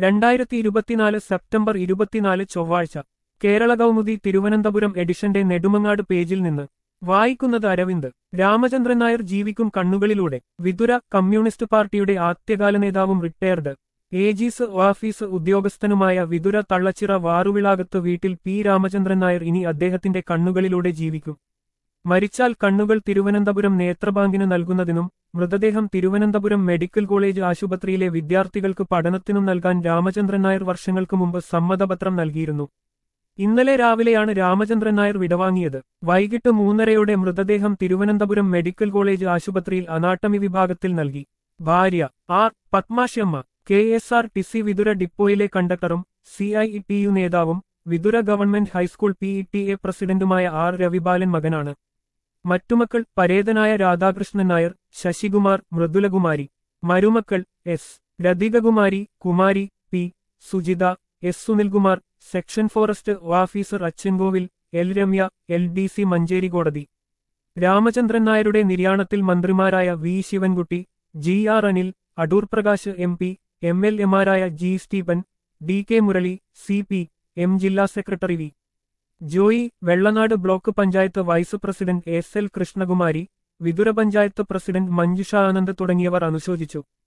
രണ്ടായിരത്തി ഇരുപത്തിനാല് സെപ്റ്റംബർ ഇരുപത്തിനാല് ചൊവ്വാഴ്ച കേരള കൗമുദി തിരുവനന്തപുരം എഡിഷന്റെ നെടുമങ്ങാട് പേജിൽ നിന്ന് വായിക്കുന്നത് അരവിന്ദ് രാമചന്ദ്രൻ നായർ ജീവിക്കും കണ്ണുകളിലൂടെ വിതുര കമ്മ്യൂണിസ്റ്റ് പാർട്ടിയുടെ ആദ്യകാല നേതാവും റിട്ടയർഡ് ഏജീസ് ഓഫീസ് ഉദ്യോഗസ്ഥനുമായ വിതുര തള്ളച്ചിറ വാറുവിളാകത്ത് വീട്ടിൽ പി രാമചന്ദ്രൻ നായർ ഇനി അദ്ദേഹത്തിന്റെ കണ്ണുകളിലൂടെ ജീവിക്കും മരിച്ചാൽ കണ്ണുകൾ തിരുവനന്തപുരം നേത്രബാങ്കിന് നൽകുന്നതിനും മൃതദേഹം തിരുവനന്തപുരം മെഡിക്കൽ കോളേജ് ആശുപത്രിയിലെ വിദ്യാർത്ഥികൾക്ക് പഠനത്തിനും നൽകാൻ രാമചന്ദ്രൻ നായർ വർഷങ്ങൾക്ക് മുമ്പ് സമ്മതപത്രം നൽകിയിരുന്നു ഇന്നലെ രാവിലെയാണ് രാമചന്ദ്രൻ നായർ വിടവാങ്ങിയത് വൈകിട്ട് മൂന്നരയോടെ മൃതദേഹം തിരുവനന്തപുരം മെഡിക്കൽ കോളേജ് ആശുപത്രിയിൽ അനാട്ടമി വിഭാഗത്തിൽ നൽകി ഭാര്യ R Padmasamma K S R T C Vithura ഡിപ്പോയിലെ കണ്ടക്ടറും സി ഐ ടി യു നേതാവും Vithura government high school P E T A പ്രസിഡന്റുമായ ആർ രവിബാലൻ മകനാണ് മറ്റുമക്കൾ പരേതനായ രാധാകൃഷ്ണൻ നായർ ശശികുമാർ മൃദുലകുമാരി മരുമക്കൾ S Rathikakumari Kumari P Sujitha S Sunilkumar section forest officer Achankovil L Ramya L D C Manjeri കോടതി രാമചന്ദ്രൻ നായരുടെ നിര്യാണത്തിൽ മന്ത്രിമാരായ V Sivankutty G R Anil Adoor Prakash M P M L എമാരായ G Stephen D K Murali C P M ജില്ലാ secretary V Joy Vellanad block panchayat vice president S L Krishnakumari Vithura panchayat president Manjusha Anand തുടങ്ങിയവർ അനുശോചിച്ചു